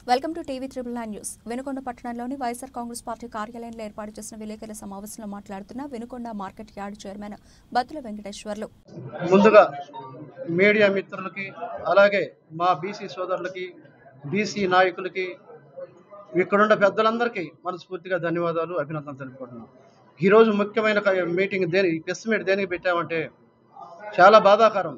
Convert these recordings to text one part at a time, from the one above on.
Welcome to TV triple nine news Venukonda పట్టణంలోని YSR Congress party కార్యాలయంలో ఏర్పాటు చేసిన విలేకరుల సమావేశంలో మాట్లాడుతున్న Venukonda market yard chairman Battula Venkateswarlu ముందుగా మీడియా మిత్రులకి అలాగే మా బీసీ సోదరులకి బీసీ నాయకులకి ఇక్కడున్న పెద్దలందరికీ మనస్ఫూర్తిగా ధన్యవాదాలు అభినందనలు తెలుపుకుంటున్నాం ఈరోజు ముఖ్యమైన క- మీటింగ్ దేని ఈ ప్రెస్ మీట్ దేనికి పెట్టామంటే చాలా బాధాకరం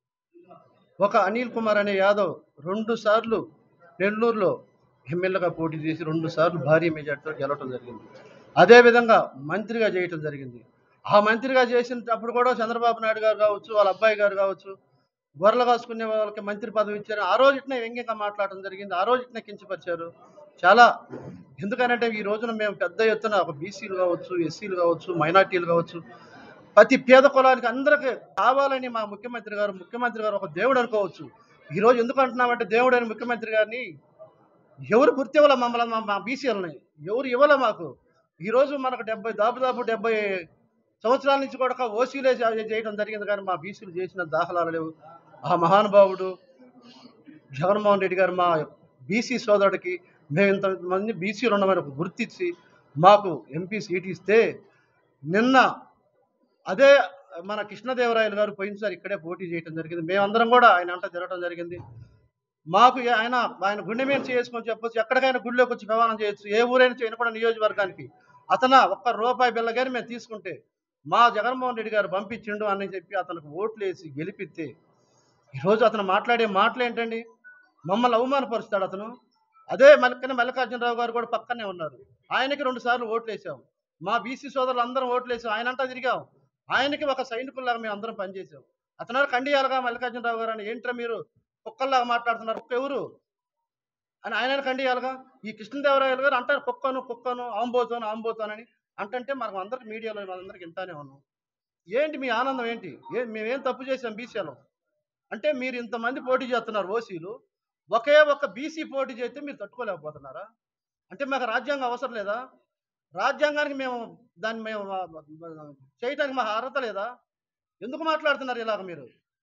ఒక అనిల్ కుమార్ అనే యాదవ్ రెండు సార్లు నెల్లూరులో ఎమ్మెల్యేగా పోటీ చేసి రెండు సార్లు భారీ మెజార్టీతో గెలవటం జరిగింది అదేవిధంగా మంత్రిగా చేయటం జరిగింది ఆ మంత్రిగా చేసినప్పుడు కూడా చంద్రబాబు నాయుడు గారు కావచ్చు వాళ్ళ అబ్బాయి గారు కావచ్చు గొర్రెలు కాసుకునే వాళ్ళకి మంత్రి పదవి ఇచ్చారు ఆ రోజునే వ్యంగ్యంగా మాట్లాడటం జరిగింది ఆ రోజునే కించపరిచారు చాలా ఎందుకనంటే ఈ రోజున మేము పెద్ద ఎత్తున ఒక బీసీలు కావచ్చు ఎస్సీలు కావచ్చు మైనార్టీలు కావచ్చు ప్రతి పేద కులానికి అందరికీ కావాలని మా ముఖ్యమంత్రి గారు ముఖ్యమంత్రి గారు ఒక దేవుడు అనుకోవచ్చు ఈరోజు ఎందుకు అంటున్నామంటే దేవుడు అని ముఖ్యమంత్రి గారిని ఎవరు గుర్తు ఇవ్వాల మమ్మల్ని మా- మా బీసీలని ఎవరు ఇవ్వాల మాకు ఈరోజు మనకు డెబ్బై దాదాపు డెబ్బై సంవత్సరాల నుంచి కూడా ఓసీలే చే- చేయడం జరిగింది కానీ మా బీసీలు చేసిన దాఖలాలు లేవు ఆ మహానుభావుడు జగన్మోహన్ రెడ్డి గారు మా బీసీ సోదరుడికి మేము ఇంతమంది బీసీలు ఉన్నామని ఒక గుర్తించి మాకు ఎంపీ సీట్ ఇస్తే నిన్న అదే మన కృష్ణదేవరాయలు గారు పోయినసారి ఇక్కడే పోటీ చేయడం జరిగింది మేమందరం కూడా ఆయన అంట తిరగడం జరిగింది మాకు ఏ- ఆయన ఆయన గుండె మీద చేసుకొని చెప్పొచ్చు ఎక్కడికైనా గుడిలోకి వచ్చి ప్రమాణం చేయొచ్చు ఏ ఊరైనా చేయను కూడా నియోజకవర్గానికి అతను ఒక్క రూపాయి బిల్ల కానీ మేము తీసుకుంటే మా జగన్మోహన్ రెడ్డి గారు పంపించిండు అని చెప్పి అతనికి ఓట్లు వేసి గెలిపిస్తే ఈరోజు అతను మాట్లాడే మాటలు ఏంటండి మమ్మల్ని అవమానపరుస్తాడు అతను అదే మల్కని మల్లికార్జునరావు గారు కూడా పక్కనే ఉన్నారు ఆయనకి రెండు సార్లు ఓట్లు వేసాం మా బీసీ సోదరులు అందరం ఓట్లు వేసాం ఆయన అంతా తిరిగాం ఆయనకి ఒక సైనికుల్లాగా మేము అందరం పనిచేసాం అతను కండియాలుగా మల్లికార్జునరావు గారు అని ఏంట్రా మీరు కుక్కల్లాగా మాట్లాడుతున్నారు కుక్క ఎవరు అని ఆయన కండియాలుగా ఈ కృష్ణదేవరాయలు గారు అంటారు కుక్కను కుక్కను ఆంబోతాను ఆంబోతానని అంటుంటే మనకు అందరికి మీడియాలో మనందరికి వింటానే ఉన్నాం ఏంటి మీ ఆనందం ఏంటి ఏ మేమేం తప్పు చేసాం బీసీలో అంటే మీరు ఇంతమంది పోటీ చేస్తున్నారు ఓసీలు ఒకే ఒక్క బీసీ పోటీ చేస్తే మీరు తట్టుకోలేకపోతున్నారా అంటే మాకు రాజ్యాంగం అవసరం లేదా రాజ్యాంగానికి మేము దాన్ని మేము ఆ, ఆ, చేయటానికి మాకు అర్హత లేదా ఎందుకు మాట్లాడుతున్నారు ఇలాగ మీరు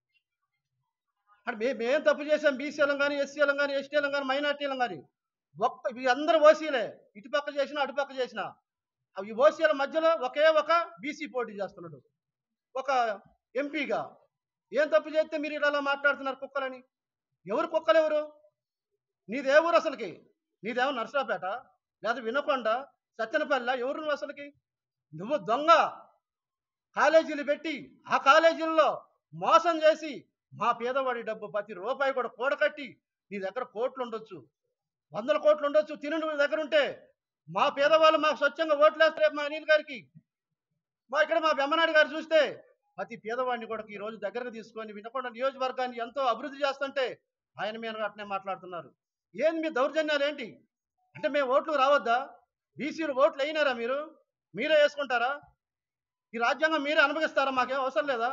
అంటే మే మేం తప్పు చేసాం బీసీలం కానీ ఎస్సీలం కానీ ఎస్టీలం కానీ మైనార్టీలం కానీ ఒక్క ఇవి అందరూ ఓసీలే ఇటుపక్క చేసినా అటుపక్క చేసినా ఈ ఓసీల మధ్యలో ఒకే ఒక బీసీ పోటీ చేస్తున్నాడు ఒక ఎంపీగా ఏం తప్పు చేస్తే మీరు ఇలా మాట్లాడుతున్నారు కుక్కలని ఎవరు కుక్కలు ఎవరు నీదే ఊరు అసలుకి నీదేమో నర్సరాపేట లేదా వినకొండ సత్యనపల్లి ఎవరు నువ్వు అసలుకి నువ్వు దొంగ కాలేజీలు పెట్టి ఆ కాలేజీల్లో మోసం చేసి మా పేదవాడి డబ్బు ప్రతి రూపాయి కూడా కూడకట్టి నీ దగ్గర కోట్లు ఉండొచ్చు వందల కోట్లు ఉండొచ్చు తిను నీ దగ్గర ఉంటే మా పేదవాళ్ళు మాకు స్వచ్ఛంగా ఓట్లు వేస్తారు మా అనిల్ గారికి మా ఇక్కడ మా బెమ్మనాయుడు గారు చూస్తే ప్రతి పేదవాడిని కూడా ఈ రోజు దగ్గరకు తీసుకొని వినకొండ నియోజకవర్గాన్ని ఎంతో అభివృద్ధి చేస్తుంటే ఆయన మీద అట్నే మాట్లాడుతున్నారు ఏంది మీ దౌర్జన్యాలు ఏంటి అంటే మేము ఓట్లు రావద్దా బీసీలు ఓట్లు అయినారా మీరు మీరే వేసుకుంటారా ఈ రాజ్యాంగం మీరే అనుభవిస్తారా మాకేం అవసరం లేదా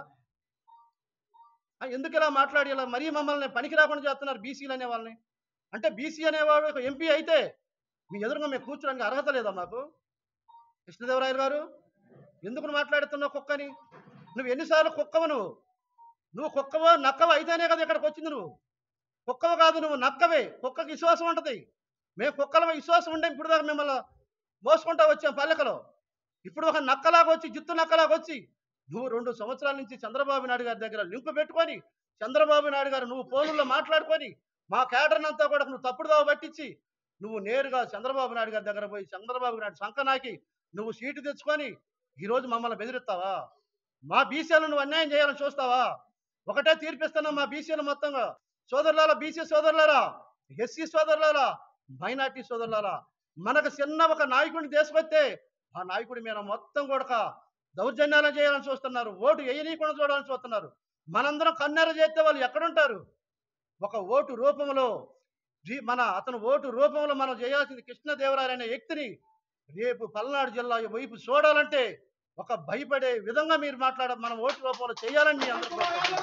ఆ, ఎందుకు ఇలా మాట్లాడి ఇలా మరీ మమ్మల్ని పనికి రాకుండా చేస్తున్నారు బీసీలు అనే వాళ్ళని అంటే బీసీ అనేవాడు ఒక ఎంపీ అయితే మీ ఎదురుగా మేము కూర్చోడానికి అర్హత లేదా మాకు కృష్ణదేవరాయలు గారు ఎందుకు నువ్వు మాట్లాడుతున్నావు కుక్కని నువ్వు ఎన్నిసార్లు కుక్కవు నువ్వు నువ్వు కుక్కవో నక్కవో అయితేనే కదా ఇక్కడికి వచ్చింది నువ్వు కుక్కవు కాదు నువ్వు నక్కవే కుక్కకి విశ్వాసం ఉంటుంది మేము కుక్కల విశ్వాసం ఉండే ఇప్పుడు దాకా మిమ్మల్ని మోసుకుంటా వచ్చాం పల్లెకలో ఇప్పుడు ఒక నక్కలాగా వచ్చి జిత్తు నక్కలాగా వచ్చి నువ్వు రెండు సంవత్సరాల నుంచి చంద్రబాబు నాయుడు గారి దగ్గర లింకు పెట్టుకొని చంద్రబాబు నాయుడు గారు నువ్వు ఫోన్లో మాట్లాడుకొని మా క్యాడర్ని అంతా కూడా నువ్వు తప్పుడు దావ పట్టించి నువ్వు నేరుగా చంద్రబాబు నాయుడు గారి దగ్గర పోయి చంద్రబాబు నాయుడు సంకనాకి నువ్వు సీటు తెచ్చుకొని ఈరోజు మమ్మల్ని బెదిరిస్తావా మా బీసీలను నువ్వు అన్యాయం చేయాలని చూస్తావా ఒకటే తీర్పిస్తున్నా మా బీసీలు మొత్తంగా సోదరులారా బీసీ సోదరులారా ఎస్సీ సోదరులారా మైనార్టీ సోదరులారా మనకు చిన్న ఒక నాయకుడిని తీసుకొస్తే ఆ నాయకుడి మీద మొత్తం కూడా దౌర్జన్యాలు చేయాలని చూస్తున్నారు ఓటు వేయనీయకుండా చూడాలని చూస్తున్నారు మనందరం కన్నెర చేస్తే వాళ్ళు ఎక్కడుంటారు ఒక ఓటు రూపంలో జీ- మన అతను ఓటు రూపంలో మనం చేయాల్సింది కృష్ణదేవరాయలు అనే వ్యక్తిని రేపు పల్నాడు జిల్లా వైపు చూడాలంటే ఒక భయపడే విధంగా మీరు మాట్లాడ మనం ఓటు రూపంలో చేయాలని మీ అందరూ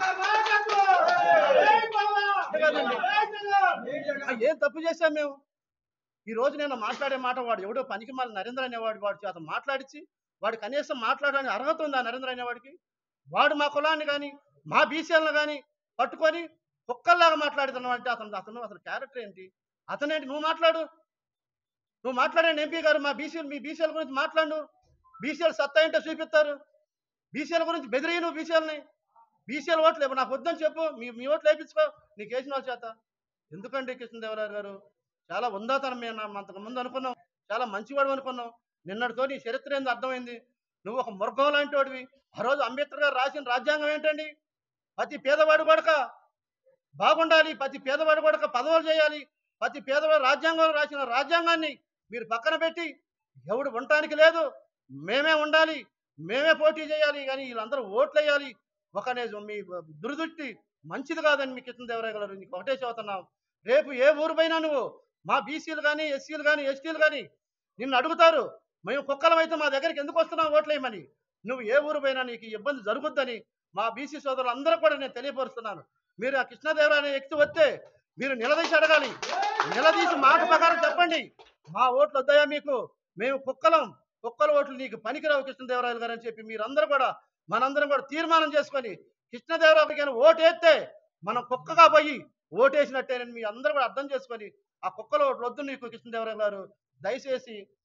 అంతేకాదండి. ఆ, ఏం తప్పు చేశాం మేము ఈ రోజు నేను మాట్లాడే మాట వాడు ఎవడో పనికి మాలి నరేంద్ర అనేవాడు వాడి చేత మాట్లాడించి వాడు కనీసం మాట్లాడడానికి అర్హత ఉందా నరేంద్ర అనేవాడికి వాడు మా కులాన్ని కానీ మా బీసీలను కానీ పట్టుకొని కుక్కల్లాగా మాట్లాడుతున్నాం అంటే అతను అతను అతని క్యారెక్టర్ ఏంటి అతనేంటి నువ్వు మాట్లాడు నువ్వు మాట్లాడండి ఎంపీ గారు మా బీసీలు మీ బీసీల గురించి మాట్లాడు బీసీలు సత్తా ఏంటో చూపిస్తారు బీసీల గురించి బెదిరి నువ్వు బీసీలని బీసీల ఓట్లు ఇవ్వు, నాకు వద్దని చెప్పు మీ మీ ఓట్లు వేయించుకో నీకు వేసిన వాళ్ళ చేత ఎందుకండి కృష్ణదేవరాయలు గారు చాలా ఉందాతనం మేము అంతకు ముందు అనుకున్నాం చాలా మంచివాడు అనుకున్నాం నిన్నటితో నీ చరిత్ర ఏందో అర్థమైంది నువ్వు ఒక మృగం లాంటి వాడివి ఆ రోజు అంబేద్కర్ గారు రాసిన రాజ్యాంగం ఏంటండి ప్రతి పేదవాడు కొడక బాగుండాలి ప్రతి పేదవాడు కొడక పదవులు చేయాలి ప్రతి పేదవాడు రాజ్యాంగంలో రాసిన రాజ్యాంగాన్ని మీరు పక్కన పెట్టి ఎవడు ఉండటానికి లేదు మేమే ఉండాలి మేమే పోటీ చేయాలి కానీ వీళ్ళందరూ ఓట్లు వేయాలి ఒక నే- మీ దురదృష్టి మంచిది కాదని మీకు కృష్ణదేవరాయ గారు నీకు ఒకటే చెబుతున్నాం రేపు ఏ ఊరు పోయినా నువ్వు మా బీసీలు కానీ ఎస్సీలు కానీ ఎస్టీలు కానీ నిన్ను అడుగుతారు మేము కుక్కలం అయితే మా దగ్గరికి ఎందుకు వస్తున్నావు ఓట్లు వేయమని నువ్వు ఏ ఊరు పోయినా నీకు ఈ ఇబ్బంది జరుగుద్దని మా బీసీ సోదరులు అందరూ కూడా నేను తెలియపరుస్తున్నాను మీరు ఆ కృష్ణదేవరాయ అనే వ్యక్తి వస్తే మీరు నిలదీసి అడగాలి నిలదీసి మాట ప్రకారం చెప్పండి మా ఓట్లు వద్దాయా మీకు మేము కుక్కలం కుక్కల ఓట్లు నీకు పనికిరావు కృష్ణదేవరాయలు గారు అని చెప్పి మీరందరూ కూడా మనందరం కూడా తీర్మానం చేసుకొని కృష్ణదేవరాయలు గారు ఓటు వేస్తే మనం కుక్కగా పోయి ఓటేసినట్టేనని మీ అందరూ కూడా అర్థం చేసుకొని ఆ కుక్కల ఓట్లు వద్దు నీకు కృష్ణదేవరాయలు గారు దయచేసి